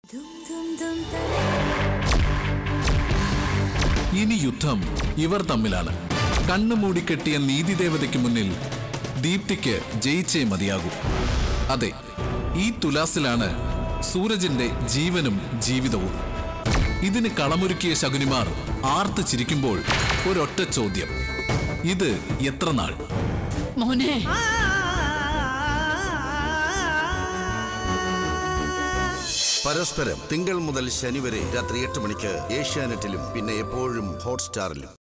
ഇനി യുദ്ധം ഇവർ തമ്മിലാണ് കണ്ണു മൂടിക്കെട്ടിയ നീതിദേവതയ്ക്ക് മുന്നിൽ ദീപ്തിക്ക് ജയിച്ചേ മതിയാകൂ അതെ ഈ തുലാസിലാണ് സൂരജിന്റെ ജീവനും ജീവിതവും ഇതിന് കളമൊരുക്കിയ ശകുനിമാർ ആർത്ത് ചിരിക്കുമ്പോൾ ഒരൊറ്റ ചോദ്യം ഇത് എത്ര നാൾ മോനെ പരസ്പരം തിങ്കൾ മുതൽ ശനി വരെ രാത്രി എട്ട് മണിക്ക് ഏഷ്യാനെറ്റിലും പിന്നെ എപ്പോഴും ഹോട്ട്സ്റ്റാറിലും